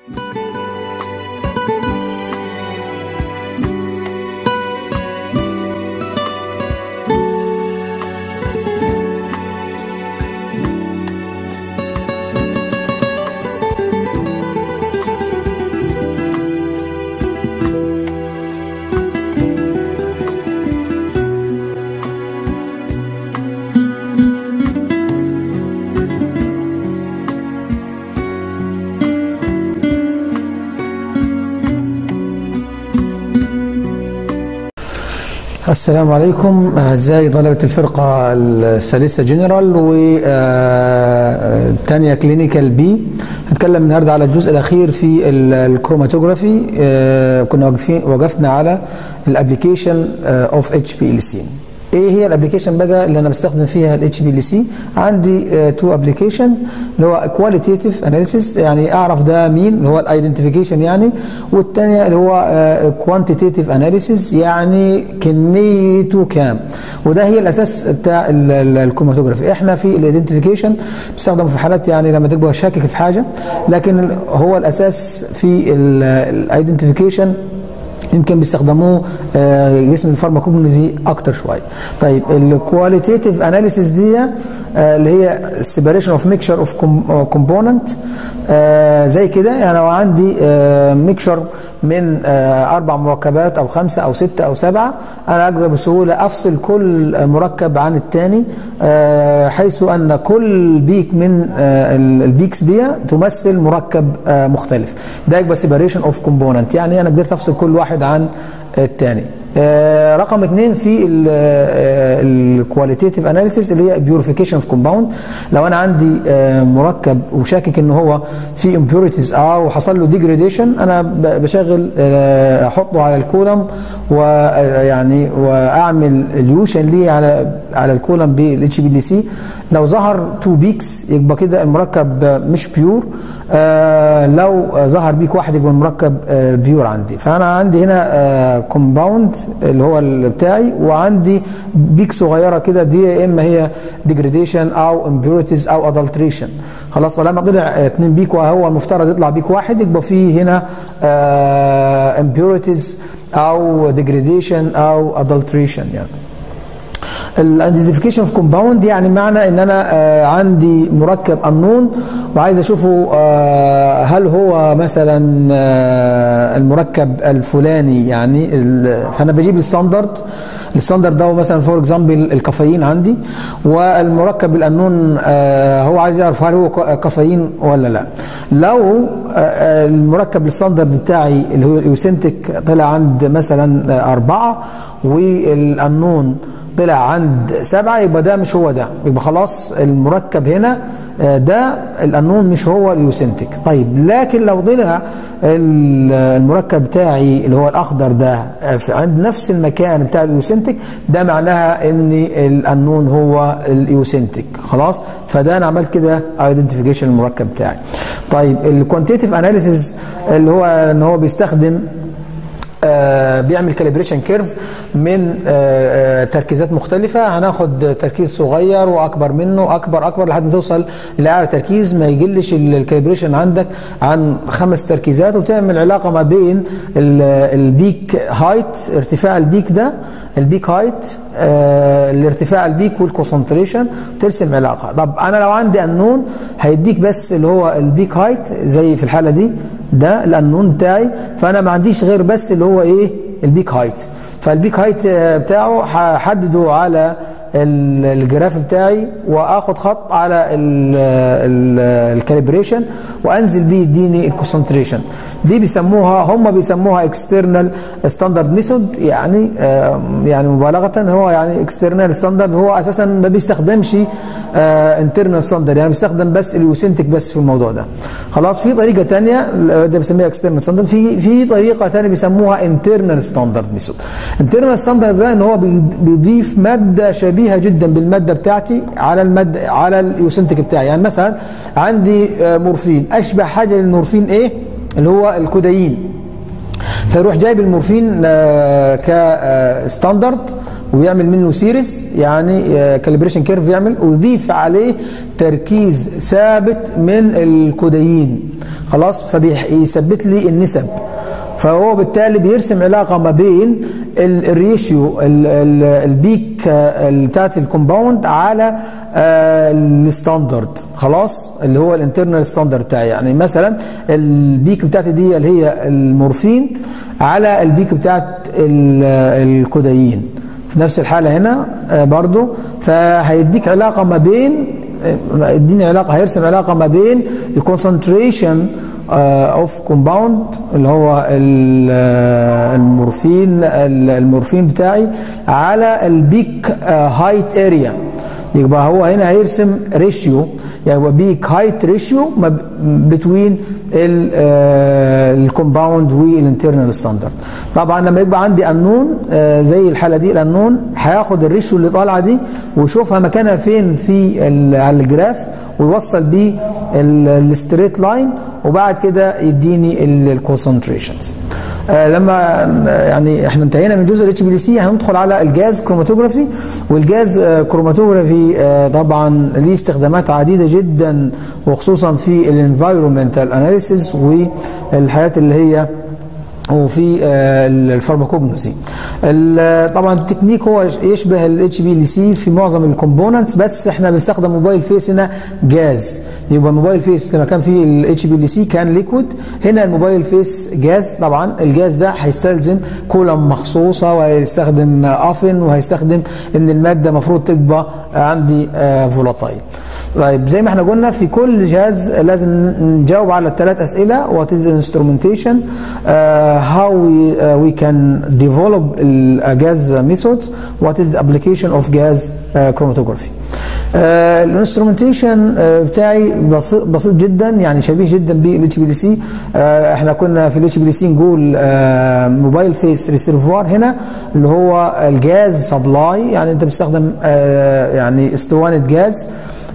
السلام عليكم اعزائي طلبه الفرقه الثالثه جنرال والثانيه كلينيكال بي هنتكلم النهارده على الجزء الاخير في الكروماتوجرافي كنا واقفين وقفنا على الابلكيشن اوف اتش بي ال سي ايه هي الابلكيشن بقى اللي انا بستخدم فيها الاتش بي ال سي عندي تو ابلكيشن اللي هو كواليتيف اناليسيس يعني اعرف ده مين اللي هو الايدنتيفيكيشن يعني والثانيه اللي هو كوانتيتيف اناليسيس يعني كميته كام وده هي الاساس بتاع الكروماتوجرافي احنا في الايدنتيفيكيشن بنستخدمه في حالات يعني لما تبقى شاكك في حاجه لكن هو الاساس في الايدنتيفيكيشن يمكن بيستخدموه جسم الفارماكوجنوزي اكتر شويه طيب الكواليتيف اناليسيس دي اللي هي سيبريشن اوف ميكشر اوف كومبوننت زي كده يعني لو عندي ميكشر من اربع مركبات او خمسه او سته او سبعه انا اقدر بسهوله افصل كل مركب عن الثاني حيث ان كل بيك من البيكس دي تمثل مركب مختلف ده يبقى سيبريشن اوف كومبوننت يعني انا قدرت افصل كل واحد عن الثاني آه رقم اثنين في الكواليتيف اناليسيس اللي هي بيوريفيكيشن اوف كومباوند لو انا عندي آه مركب وشاكك ان هو في امبيوريتيز او حصل له ديجريديشن انا بشغل آه احطه على الكولم ويعني واعمل اليوشن ليه على على الكولم بالاتش بي دي سي لو ظهر تو بيكس يبقى كده المركب مش بيور آه لو ظهر بيك واحد يبقى المركب آه بيور عندي فانا عندي هنا آه كومباوند اللي هو بتاعي وعندي بيك صغيره كده دي يا اما هي ديجريديشن او امبيوريتيز او ادلتريشن خلاص طالما طلع اثنين بيك وهو المفترض يطلع بيك واحد يبقى في هنا امبيوريتيز او ديجريديشن او ادلتريشن يعني الايدنتيفيكيشن اوف كومباوند يعني معنى ان انا آه عندي مركب انون وعايز اشوفه آه هل هو مثلا آه المركب الفلاني يعني فانا بجيب الستاندرد الستاندرد ده هو مثلا فور اكزامبل الكافيين عندي والمركب الانون هو عايز يعرف هل هو كافيين ولا لا لو المركب الستاندرد بتاعي اللي هو اليوسنتك طلع عند مثلا أربعة والأنون طلع عند سبعة يبقى ده مش هو ده يبقى خلاص المركب هنا ده الأنون مش هو اليوسنتك طيب لكن لو طلع المركب بتاعي اللي هو الأخضر ده عند نفس المكان بتاع اليوسنتك ده معناها ان الأنون هو اليوسنتك خلاص فده أنا عملت كده ايدنتيفيكيشن المركب بتاعي طيب الكوانتيتيف اناليسيز اللي هو ان هو بيستخدم آه بيعمل كاليبريشن كيرف من آه آه تركيزات مختلفة هناخد تركيز صغير وأكبر منه أكبر أكبر لحد ما توصل لأعلى تركيز ما يقلش الكاليبريشن عندك عن خمس تركيزات وتعمل علاقة ما بين البيك هايت ارتفاع البيك ده البيك هايت الارتفاع البيك والكونسنتريشن ترسم علاقة طب أنا لو عندي أنون هيديك بس اللي هو البيك هايت زي في الحالة دي ده الأنون بتاعي فأنا ما عنديش غير بس اللي هو إيه البيك هايت فالبيك هايت بتاعه هحدده على الجراف بتاعي واخد خط على الكاليبريشن وانزل بيه يديني الكونسنتريشن دي بيسموها هم بيسموها اكسترنال ستاندرد ميثود يعني يعني مبالغه هو يعني اكسترنال ستاندرد هو اساسا ما بيستخدمش انترنال ستاندرد يعني بيستخدم بس اليوسنتك بس في الموضوع ده خلاص في طريقه ثانيه ده بيسميها اكسترنال ستاندرد في في طريقه ثانيه بيسموها انترنال ستاندرد ميثود انترنال ستاندرد ده ان هو بيضيف ماده شبيهه جدا بالماده بتاعتي على الماده على اليوسنتك بتاعي يعني مثلا عندي مورفين اشبه حاجه للمورفين ايه اللي هو الكودايين فيروح جايب المورفين كستاندرد ويعمل منه سيريس يعني كاليبريشن كيرف يعمل ويضيف عليه تركيز ثابت من الكودايين خلاص فبيثبت لي النسب فهو بالتالي بيرسم علاقة ما بين الريشيو البيك بتاعت الكومباوند على الستاندرد خلاص اللي هو الانترنال ستاندرد بتاعي يعني مثلا البيك بتاعتي دي اللي هي المورفين على البيك بتاعت الكودايين في نفس الحالة هنا برضو فهيديك علاقة ما بين اديني علاقة هيرسم علاقة ما بين الكونسنتريشن اوف كومباوند اللي هو المورفين المورفين بتاعي على البيك هايت اريا يبقى هو هنا هيرسم ريشيو يعني بيك هايت ريشيو بتوين الكومباوند والانترنال ستاندرد طبعا لما يبقى عندي انون زي الحاله دي الانون هياخد الريشيو اللي طالعه دي ويشوفها مكانها فين في على الجراف ويوصل بيه الستريت لاين وبعد كده يديني الكونسنتريشنز آه لما يعني احنا انتهينا من جزء الاتش بي دي سي هندخل على الجاز كروماتوجرافي والجاز آه كروماتوجرافي آه طبعا ليه استخدامات عديده جدا وخصوصا في الانفايرمنتال اناليسيس والحاجات اللي هي وفي الفارماكوجنوسي طبعا التكنيك هو يشبه الاتش بي ال سي في معظم الكومبوننتس بس احنا بنستخدم موبايل فيس هنا جاز يبقى الموبايل فيس لما كان في الاتش بي ال سي كان ليكويد هنا الموبايل فيس جاز طبعا الجاز ده هيستلزم كولم مخصوصه وهيستخدم افن وهيستخدم ان الماده المفروض تبقى عندي فولاتايل طيب زي ما احنا قلنا في كل جهاز لازم نجاوب على الثلاث اسئله وات از انسترومنتيشن how we, uh, we can develop uh, gas methods what is the application of gas uh, chromatography الانسترومنتيشن بتاعي بسيط, بسيط جدا يعني شبيه جدا بالاتش بي دي سي احنا كنا في الاتش بي دي سي نقول موبايل فيس ريسيرفوار هنا اللي هو الجاز سبلاي يعني انت بتستخدم يعني اسطوانه جاز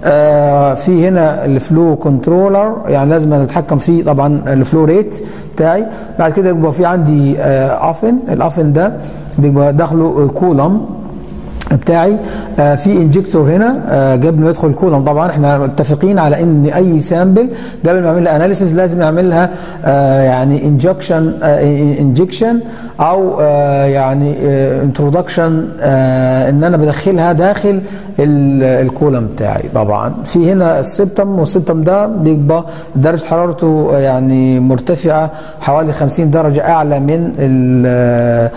آه في هنا الفلو كنترولر يعني لازم اتحكم فيه طبعا الفلو ريت بتاعي بعد كده يبقى في عندي آه افن الافن ده بيبقى داخله كولم بتاعي آه في انجكتور هنا آه قبل ما يدخل الكولم طبعا احنا متفقين على ان اي سامبل قبل ما اعمل لها اناليسيس لازم اعملها آه يعني انجكشن انجكشن او يعني انترودكشن ان انا بدخلها داخل الكولم بتاعي طبعا في هنا السبتم والسبتم ده بيبقى درجه حرارته يعني مرتفعه حوالي 50 درجه اعلى من ال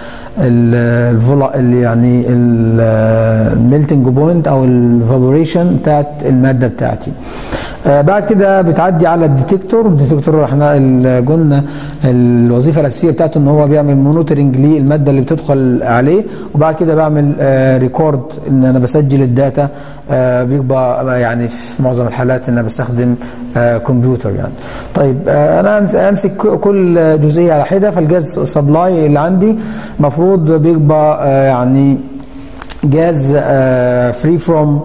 ال يعني الميلتنج بوينت او الفابوريشن بتاعت الماده بتاعتي آه بعد كده بتعدي على الديتكتور الديتكتور احنا قلنا الوظيفه الاساسيه بتاعته ان هو بيعمل مونيتورنج للماده اللي بتدخل عليه وبعد كده بعمل آه ريكورد ان انا بسجل الداتا آه بيبقى يعني في معظم الحالات ان انا بستخدم كمبيوتر يعني طيب انا امسك كل جزئيه على حده فالجاز سبلاي اللي عندي المفروض بيبقى يعني جاز فري فروم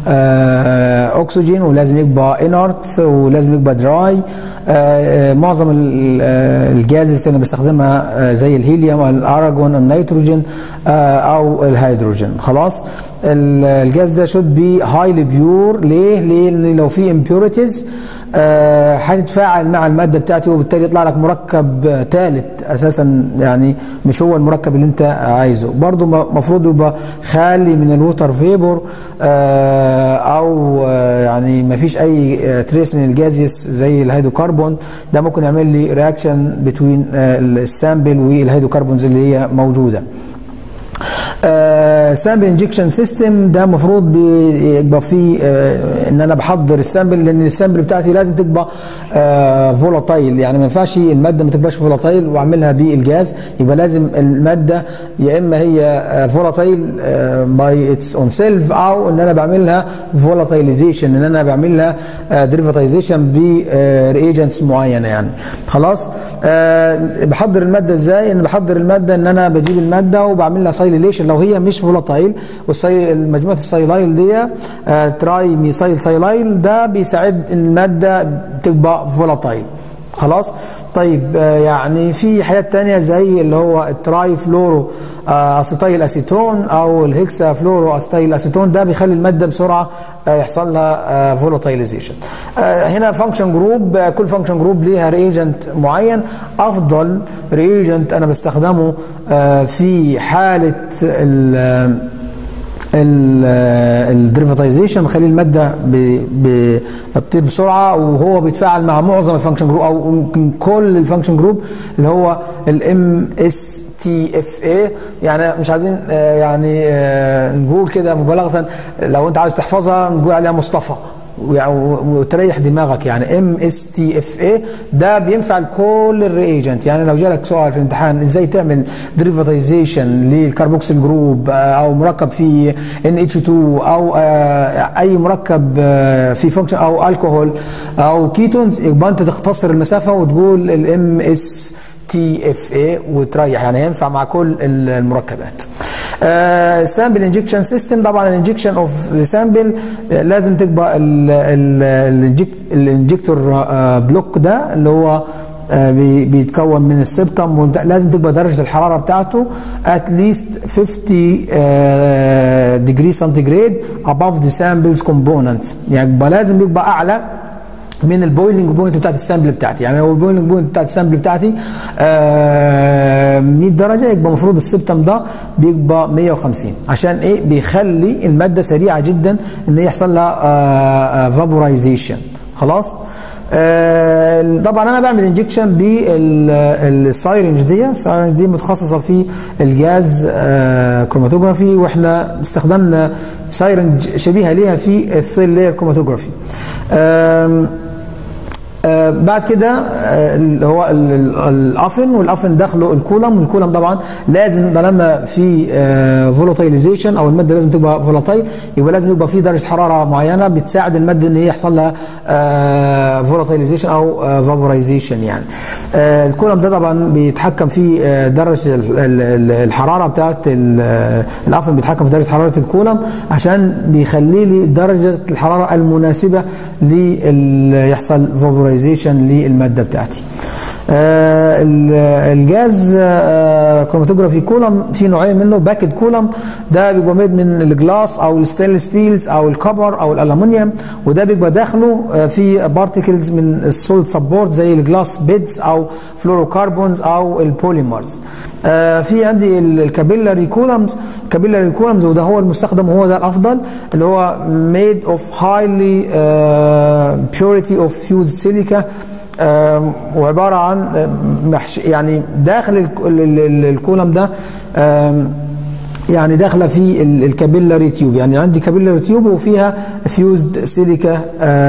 اكسجين ولازم يبقى انرت ولازم يبقى دراي معظم الجازز اللي انا بستخدمها زي الهيليوم الارجون النيتروجين او الهيدروجين خلاص الجاز ده شود بي هايلي بيور ليه؟ لان لو في امبيوريتيز هتتفاعل مع الماده بتاعتي وبالتالي يطلع لك مركب ثالث اساسا يعني مش هو المركب اللي انت عايزه برضه المفروض يبقى خالي من الووتر فيبور او يعني ما فيش اي تريس من الجازيس زي الهيدروكربون ده ممكن يعمل لي رياكشن بتوين السامبل والهيدروكربونز اللي هي موجوده سامبل انجكشن سيستم ده المفروض بيبقى فيه آه ان انا بحضر السامبل لان السامبل بتاعتي لازم تبقى آه فولاتايل يعني ما ينفعش الماده ما تبقاش فولاتايل واعملها بالجاز يبقى لازم الماده يا اما هي فولاتايل باي اتس اون سيلف او ان انا بعملها فولاتايليزيشن ان انا بعملها ديريفاتيزيشن بريجنتس معينه يعني خلاص آه بحضر الماده ازاي ان بحضر الماده ان انا بجيب الماده وبعمل لها سايليشن لو هي مش فولاتايل مجموعه السايلايل دي آه تراي ميسايل سايلايل ده بيساعد الماده تبقى فولاتايل خلاص طيب آه، يعني في حاجات تانية زي اللي هو التراي فلورو آه، اسيتايل اسيتون او الهكسا فلورو اسيتايل اسيتون ده بيخلي الماده بسرعه آه، يحصل لها فولاتيليزيشن هنا فانكشن جروب كل فانكشن جروب ليها ريجنت معين افضل ريجنت انا بستخدمه آه، في حاله ال الدريفاتيزيشن بيخلي الماده ب- بتطير بسرعه وهو بيتفاعل مع معظم الفانكشن جروب او ممكن كل الفانكشن جروب اللي هو الام اس تي اف اي يعني مش عايزين آه، يعني آه، نقول كده مبالغه لو انت عايز تحفظها نقول عليها مصطفى ويع- وتريح دماغك يعني ام اس تي اف اي ده بينفع لكل الريجنت يعني لو جالك سؤال في الامتحان ازاي تعمل دريفاتيزيشن للكربوكسيل جروب آه، او مركب فيه ان اتش 2 او آه، اي مركب آه، فيه فانكشن او الكحول او كيتونز يبقى انت تختصر المسافه وتقول الام اس تي اف اي وتريح يعني ينفع مع كل المركبات سامبل انجكشن سيستم طبعا الانجكشن اوف ذا سامبل لازم تبقى الانجكتور بلوك ده اللي هو آه، بي- بيتكون من السبتم وده- لازم تبقى درجه الحراره بتاعته at least 50 degree centigrade above the samples component يعني يبقى لازم يبقى اعلى من البويلنج بوينت بتاعت السامبل بتاعتي يعني لو البويلنج بوينت بتاعت السامبل بتاعتي آه 100 درجه يبقى المفروض السبتم ده بيبقى 150 عشان ايه بيخلي الماده سريعه جدا ان هي يحصل لها فابورايزيشن خلاص آه طبعا انا بعمل انجكشن بالسايرنج دي السايرنج دي متخصصه في الجاز آه كروماتوجرافي واحنا استخدمنا سايرنج شبيهه ليها في الثيل لاير كروماتوجرافي آم، آه بعد كده آه اللي هو ال- ال- الافن والافن داخله الكولم والكولم طبعا لازم لما في فولاتيليزيشن او الماده لازم تبقى فولاتيل يبقى لازم يبقى في درجه حراره معينه بتساعد الماده ان هي يحصل لها فولاتيليزيشن او فابورايزيشن يعني آه الكولم ده طبعا بيتحكم في آه درجه ال- ال- ال- الحراره بتاعت ال- الافن بيتحكم في درجه حراره الكولم عشان بيخلي لي درجه الحراره المناسبه لل يحصل فابورايزيشن للماده بتاعتي آه ال- الجاز آه كروماتوجرافي كولم في نوعين منه باكد كولم ده بيبقى ميد من الجلاس او الستينلس ستيلز او الكبر او الالومنيوم وده بيبقى داخله آه في بارتكلز من السوليد سبورت زي الجلاس بيدز او فلوروكربونز او البوليمرز آه في عندي الكابيلاري كولمز كابيلاري كولمز وده هو المستخدم وهو ده الافضل اللي هو made of highly uh, purity of fused silica آم، وعباره عن آم، محش يعني داخل الك- ال- ال- ال- الكولم ده آم، يعني داخله في ال- الكابيلاري تيوب يعني عندي كابيلاري تيوب وفيها فيوزد سيليكا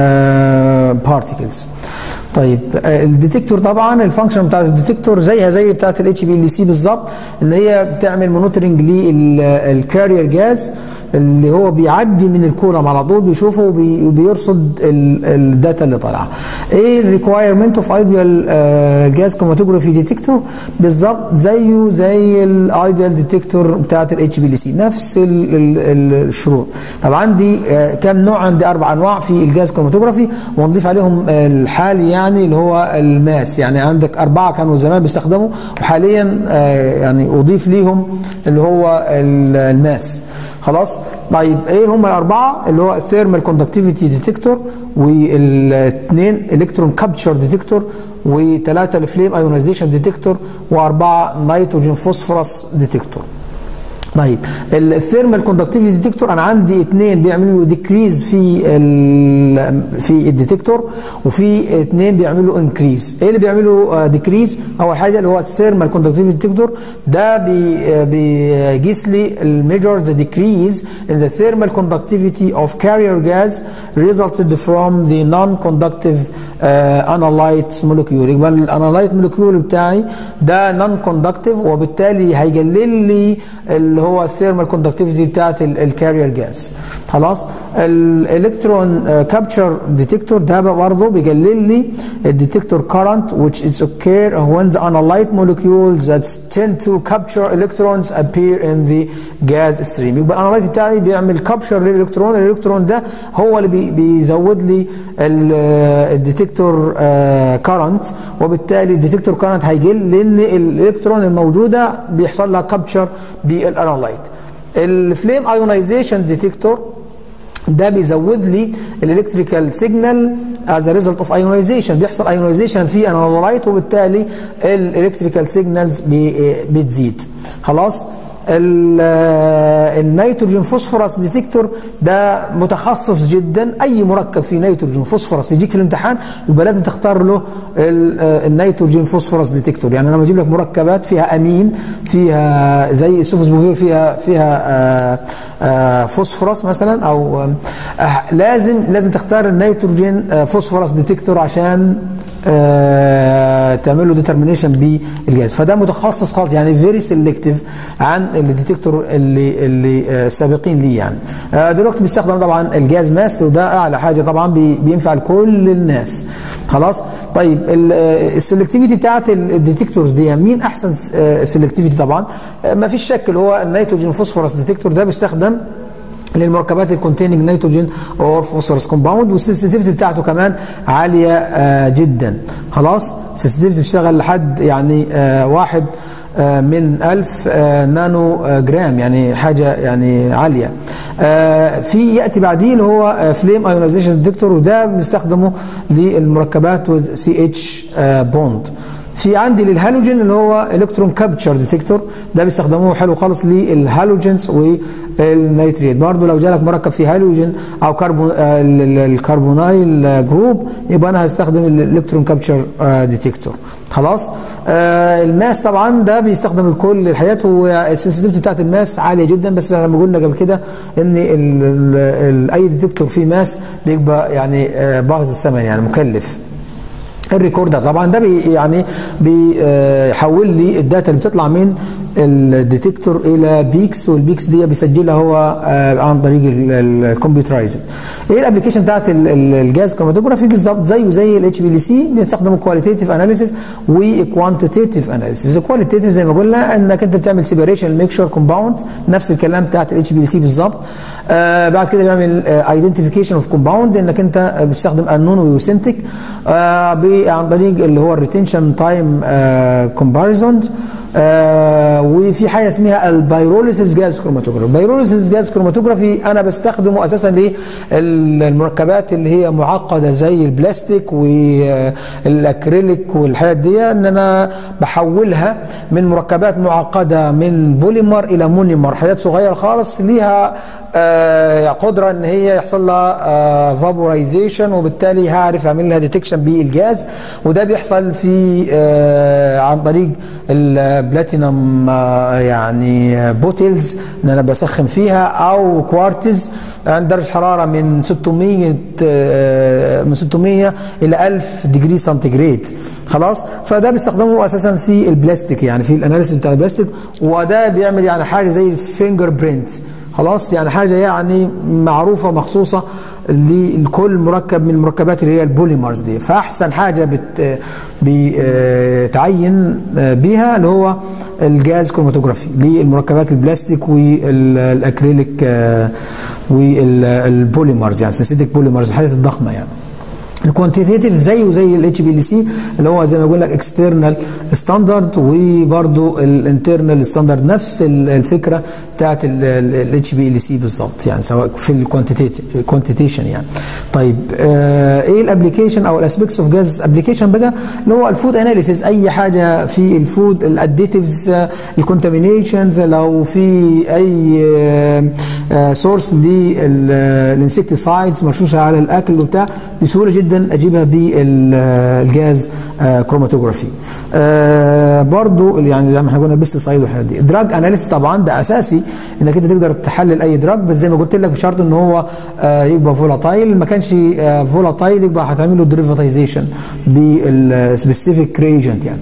بارتيكلز طيب آه، الديتكتور طبعا الفانكشن بتاعت الديتكتور زيها زي بتاعت الاتش بي ال سي بالظبط ان هي بتعمل مونيتورنج للكارير جاز اللي هو بيعدي من الكولم على طول بيشوفه وبي- وبيرصد ال- الداتا اللي طالعه. ايه الريكوايرمنت اوف ايديال جاز كروماتوجرافي ديتكتور بالظبط زيه زي الايديال ديتكتور بتاعت الاتش بي ال سي نفس ال- ال- ال- الشروط. طب عندي آه، كام نوع عندي اربع انواع في الجاز كروماتوجرافي ونضيف عليهم آه، الحالي يعني اللي هو الماس يعني عندك اربعه كانوا زمان بيستخدموا وحاليا آه، يعني اضيف ليهم اللي هو ال- الماس خلاص طيب ايه هم الاربعه اللي هو ثيرمال كوندكتيفيتي ديتكتور والاثنين الكترون كابتشر ديتكتور وثلاثه الفليم ايونيزيشن ديتكتور واربعه نيتروجين فوسفورس ديتكتور طيب الثيرمال كوندكتيفيتي ديتكتور انا عندي اثنين بيعملوا له ديكريز في ال في الديتكتور وفي اثنين بيعملوا انكريز ايه اللي بيعملوا ديكريز اول حاجه اللي هو الثيرمال كوندكتيفيتي ديتكتور ده بي بيقيس لي الميجر ذا ديكريز in the thermal conductivity of carrier gas resulted from the non-conductive uh, analyte molecule يبقى الانالايت مولكيول بتاعي ده نون كوندكتيف وبالتالي هيقلل لي اللي هو الثيرمال كوندكتيفيتي بتاعت الكارير جاز خلاص الالكترون كابتشر ديتكتور ده برضه بيقلل لي الديتكتور current which is occur when the analyte molecules that tend to capture electrons appear in the gas stream يبقى الانالايت بتاعي بيعمل كابشر للالكترون الالكترون ده هو اللي بي بيزود لي الديتكتور ديتكتور كارنت وبالتالي الديتكتور كارنت هيقل لان الالكترون الموجوده بيحصل لها كابتشر بالانالايت الفليم ايونايزيشن ديتكتور ده بيزود لي الالكتريكال سيجنال از ريزلت اوف ايونايزيشن بيحصل ايونايزيشن في انالايت وبالتالي الالكتريكال سيجنالز بتزيد خلاص النيتروجين فوسفورس ديتكتور ده متخصص جدا اي مركب فيه نيتروجين فوسفورس يجيك في الامتحان يبقى لازم تختار له النيتروجين فوسفورس ديتكتور يعني انا بجيب لك مركبات فيها امين فيها زي السوفوس بوفير فيها فيها فوسفورس مثلا او لازم لازم تختار النيتروجين فوسفورس ديتكتور عشان تعمل له ديترمينيشن بالجهاز فده متخصص خالص يعني فيري سيلكتيف عن الديتكتور اللي اللي السابقين ليه يعني دلوقتي بيستخدم طبعا الجهاز ماس وده اعلى حاجه طبعا بينفع لكل الناس خلاص طيب السلكتيفيتي بتاعت الديتكتورز دي مين احسن سلكتيفيتي طبعا ما فيش شك اللي هو النيتروجين فوسفورس ديتكتور ده بيستخدم للمركبات الكونتيننج نيتروجين اور فوسفورس كومباوند والسنسيتيفيتي بتاعته كمان عاليه آه جدا خلاص السنسيتيفيتي بتشتغل لحد يعني آه واحد آه من 1000 نانو جرام يعني حاجه يعني عاليه في ياتي بعديه اللي هو فليم ايونايزيشن ديتكتور وده بنستخدمه للمركبات سي اتش بوند في عندي للهالوجين اللي هو الكترون كابتشر ديتكتور ده بيستخدموه حلو خالص للهالوجينز والنيتريت برضه لو جالك مركب فيه هالوجين او كربون الكربونايل جروب يبقى انا هستخدم الالكترون كابتشر ديتكتور خلاص آه الماس طبعا ده بيستخدم الكل الحاجات والسنسيتيفيتي بتاعت الماس عاليه جدا بس احنا قلنا قبل كده ان ال ال اي ديتكتور فيه ماس بيبقى يعني آه باخذ الثمن يعني مكلف الريكوردر طبعا ده بي يعني بيحول لي الداتا اللي بتطلع من الديتكتور الى بيكس والبيكس دي بيسجلها هو عن طريق الكمبيوترايزد ايه الابلكيشن بتاعت الجهاز كروماتوجرافي بالظبط زيه زي الاتش بي ال سي بيستخدموا كواليتيتيف اناليسيس وكوانتيتيف اناليسيس الكواليتيتيف زي ما قلنا انك انت بتعمل سيبريشن ميكشر كومباوند نفس الكلام بتاعت الاتش بي ال سي بالظبط آه بعد كده بيعمل ايدنتيفيكيشن اوف كومباوند انك انت بتستخدم انون ويوسنتك آه عن طريق اللي هو الريتنشن تايم كومباريزونز آه وفي حاجه اسمها البيروليسيس جاز كروماتوجرافي البيروليسيس جاز كروماتوجرافي انا بستخدمه اساسا للمركبات اللي هي معقده زي البلاستيك والاكريليك والحاجات دي ان انا بحولها من مركبات معقده من بوليمر الى مونيمر حاجات صغيره خالص ليها آه قدره ان هي يحصل لها آه فابورايزيشن وبالتالي هعرف اعمل لها ديتكشن بالجاز وده بيحصل في آه عن طريق البلاتينم يعني بوتلز ان انا بسخن فيها او كوارتز عند درجه حراره من 600 من 600 الى 1000 ديجري سنتيجريد خلاص فده بيستخدمه اساسا في البلاستيك يعني في الاناليسيس بتاع البلاستيك وده بيعمل يعني حاجه زي الفينجر برينت خلاص يعني حاجه يعني معروفه مخصوصه لكل مركب من المركبات اللي هي البوليمرز دي فاحسن حاجه بت بتعين بيها اللي هو الجاز كروماتوجرافي للمركبات البلاستيك والاكريليك والبوليمرز يعني سينثيتيك بوليمرز الحاجات الضخمه يعني الكوانتيتيف زيه زي الاتش بي ال سي اللي هو زي ما بقول لك اكسترنال ستاندرد وبرده الانترنال ستاندرد نفس الفكره بتاعت الاتش بي ال سي بالظبط يعني سواء في الكوانتيتيشن يعني طيب آه ايه الابلكيشن او الاسبيكتس اوف جاز ابلكيشن بقى اللي هو الفود اناليسيس اي حاجه في الفود الاديتيفز الكونتامينيشنز لو في اي آه سورس للانسكتيسايدز مرشوشه على الاكل وبتاع بسهوله جدا جدا اجيبها بالجاز كروماتوجرافي آه برضو يعني زي ما احنا قلنا البيستسايد والحاجات دي دراج اناليسيس طبعا ده اساسي انك انت تقدر تحلل اي دراج بس زي ما قلت لك بشرط ان هو آه يبقى فولاتايل ما كانش آه فولاتايل يبقى هتعمل له دريفاتيزيشن بالسبيسيفيك ريجنت يعني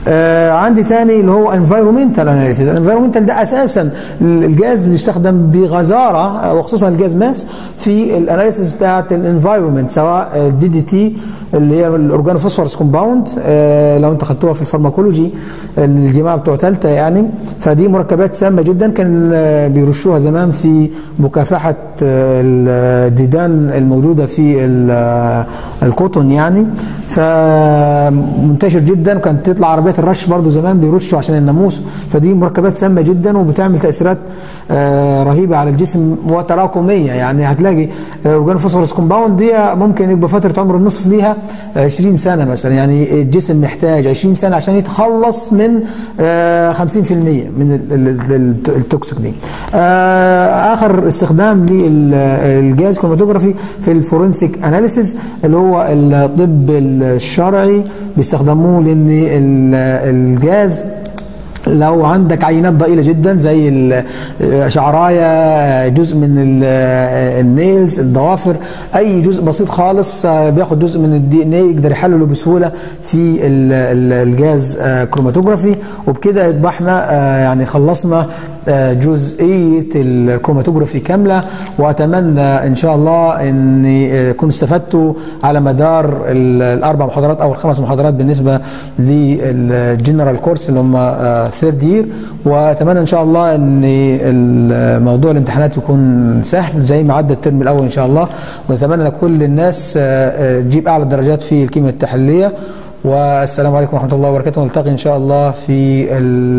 آه عندي تاني اللي هو انفايرومنتال اناليسيس الانفايرومنتال ده اساسا الجهاز بيستخدم بغزاره وخصوصا الجهاز ماس في الاناليسيس بتاعت الانفايرومنت سواء الدي دي تي اللي هي الاورجانوفوسفورس كومباوند آه لو انت خدتوها في الفارماكولوجي الجماعه بتوع ثالثه يعني فدي مركبات سامه جدا كان آه بيرشوها زمان في مكافحه الديدان الموجوده في الكوتون يعني فمنتشر جدا وكانت تطلع عربيات الرش برضو زمان بيرشوا عشان الناموس فدي مركبات سامه جدا وبتعمل تاثيرات رهيبه على الجسم وتراكميه يعني هتلاقي اورجان فوسفورس كومباوند دي ممكن يبقى فتره عمر النصف ليها 20 سنه مثلا يعني الجسم محتاج 20 سنه عشان يتخلص من 50% من التوكسيك دي اخر استخدام للجهاز كروماتوجرافي في الفورنسيك اناليسيز اللي هو الطب الشرعي بيستخدموه لان الجهاز لو عندك عينات ضئيله جدا زي شعرايه جزء من النيلز الضوافر اي جزء بسيط خالص بياخد جزء من الدي ان اي يقدر يحلله بسهوله في الجهاز كروماتوجرافي وبكده يبقى احنا يعني خلصنا جزئيه الكروماتوجرافي كامله واتمنى ان شاء الله ان يكون استفدتوا على مدار الاربع محاضرات او الخمس محاضرات بالنسبه للجنرال كورس اللي هم ثيرد يير واتمنى ان شاء الله ان موضوع الامتحانات يكون سهل زي ما عدى الترم الاول ان شاء الله ونتمنى لكل الناس تجيب اعلى الدرجات في الكيمياء التحليليه والسلام عليكم ورحمه الله وبركاته نلتقي ان شاء الله في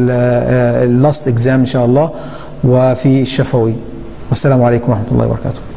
اللاست اكزام ان شاء الله وفي الشفوي والسلام عليكم ورحمه الله وبركاته